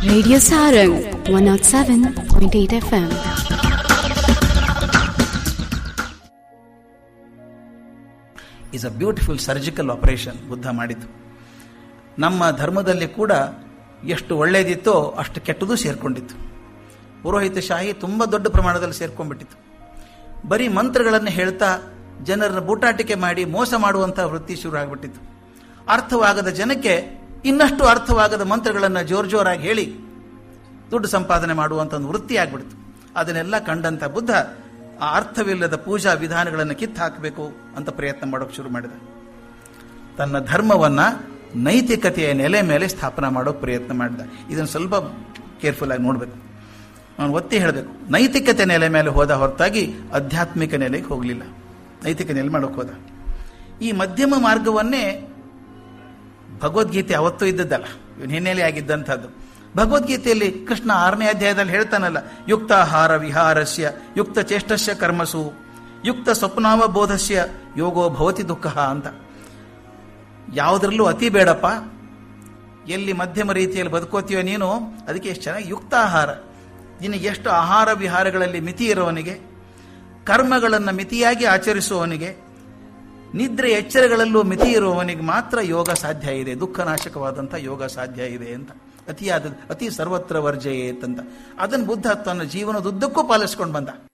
Radio Sarang 107.8 FM. Is a beautiful surgical operation Buddha ಮಾಡಿದ್ದು ನಮ್ಮ ಧರ್ಮದಲ್ಲಿ ಕೂಡ ಎಷ್ಟು ಒಳ್ಳೆಯದಿತ್ತೋ ಅಷ್ಟು ಕೆಟ್ಟದ್ದು ಸೇರ್ಕೊಂಡಿತ್ತು ಪುರೋಹಿತಶಾಹಿ ತುಂಬ ದೊಡ್ಡ ಪ್ರಮಾಣದಲ್ಲಿ ಸೇರ್ಕೊಂಡ್ಬಿಟ್ಟಿತ್ತು ಬರೀ ಮಂತ್ರಗಳನ್ನು ಹೇಳ್ತಾ ಜನರನ್ನ ಬೂಟಾಟಿಕೆ ಮಾಡಿ ಮೋಸ ಮಾಡುವಂತಹ ವೃತ್ತಿ ಶುರು ಆಗಿಬಿಟ್ಟಿತ್ತು ಅರ್ಥವಾಗದ ಜನಕ್ಕೆ ಇನ್ನಷ್ಟು ಅರ್ಥವಾಗದ ಮಂತ್ರಗಳನ್ನು ಜೋರ್ ಜೋರಾಗಿ ಹೇಳಿ ದುಡ್ಡು ಸಂಪಾದನೆ ಮಾಡುವಂಥ ಒಂದು ವೃತ್ತಿ ಆಗ್ಬಿಡ್ತು ಅದನ್ನೆಲ್ಲ ಕಂಡಂತ ಬುದ್ಧ ಆ ಅರ್ಥವಿಲ್ಲದ ಪೂಜಾ ವಿಧಾನಗಳನ್ನು ಕಿತ್ತು ಹಾಕಬೇಕು ಅಂತ ಪ್ರಯತ್ನ ಮಾಡೋಕೆ ಶುರು ಮಾಡಿದ ತನ್ನ ಧರ್ಮವನ್ನ ನೈತಿಕತೆಯ ನೆಲೆ ಮೇಲೆ ಸ್ಥಾಪನೆ ಮಾಡೋಕೆ ಪ್ರಯತ್ನ ಮಾಡಿದ ಇದನ್ನು ಸ್ವಲ್ಪ ಕೇರ್ಫುಲ್ ಆಗಿ ನೋಡಬೇಕು ಅವನು ಒತ್ತಿ ಹೇಳಬೇಕು ನೈತಿಕತೆ ನೆಲೆ ಮೇಲೆ ಹೋದ ಹೊರತಾಗಿ ಆಧ್ಯಾತ್ಮಿಕ ನೆಲೆಗೆ ಹೋಗಲಿಲ್ಲ ನೈತಿಕ ನೆಲೆ ಮಾಡೋಕೆ ಹೋದ ಈ ಮಧ್ಯಮ ಮಾರ್ಗವನ್ನೇ ಭಗವದ್ಗೀತೆ ಅವತ್ತೂ ಇದ್ದದ್ದಲ್ಲ ಇವನು ಹಿನ್ನೆಲೆ ಆಗಿದ್ದಂಥದ್ದು ಭಗವದ್ಗೀತೆಯಲ್ಲಿ ಕೃಷ್ಣ ಆರನೇ ಅಧ್ಯಾಯದಲ್ಲಿ ಹೇಳ್ತಾನಲ್ಲ ಯುಕ್ತಾಹಾರ ವಿಹಾರಸ್ಯ ಯುಕ್ತ ಚೇಷ್ಟಸ್ಯ ಕರ್ಮಸು ಯುಕ್ತ ಸ್ವಪ್ನಾವಬೋಧಸ್ಯ ಯೋಗೋ ಭವತಿ ದುಃಖ ಅಂತ ಯಾವುದರಲ್ಲೂ ಅತಿ ಬೇಡಪ್ಪ ಎಲ್ಲಿ ಮಧ್ಯಮ ರೀತಿಯಲ್ಲಿ ಬದುಕೋತೀಯೋ ನೀನು ಅದಕ್ಕೆ ಎಷ್ಟು ಚೆನ್ನಾಗಿ ಯುಕ್ತ ಆಹಾರ ನಿನಗೆ ಎಷ್ಟು ಆಹಾರ ವಿಹಾರಗಳಲ್ಲಿ ಮಿತಿ ಇರುವವನಿಗೆ ಕರ್ಮಗಳನ್ನು ಮಿತಿಯಾಗಿ ಆಚರಿಸುವವನಿಗೆ ನಿದ್ರೆ ಎಚ್ಚರಗಳಲ್ಲೂ ಮಿತಿ ಇರುವವನಿಗೆ ಮಾತ್ರ ಯೋಗ ಸಾಧ್ಯ ಇದೆ ದುಃಖನಾಶಕವಾದಂಥ ಯೋಗ ಸಾಧ್ಯ ಇದೆ ಅಂತ ಅತಿಯಾದ ಅತಿ ಸರ್ವತ್ರ ವರ್ಜಯೇತ್ ಅಂತ ಅದನ್ನು ಬುದ್ಧ ತನ್ನ ಜೀವನದುದ್ದಕ್ಕೂ ಪಾಲಿಸ್ಕೊಂಡು ಬಂದ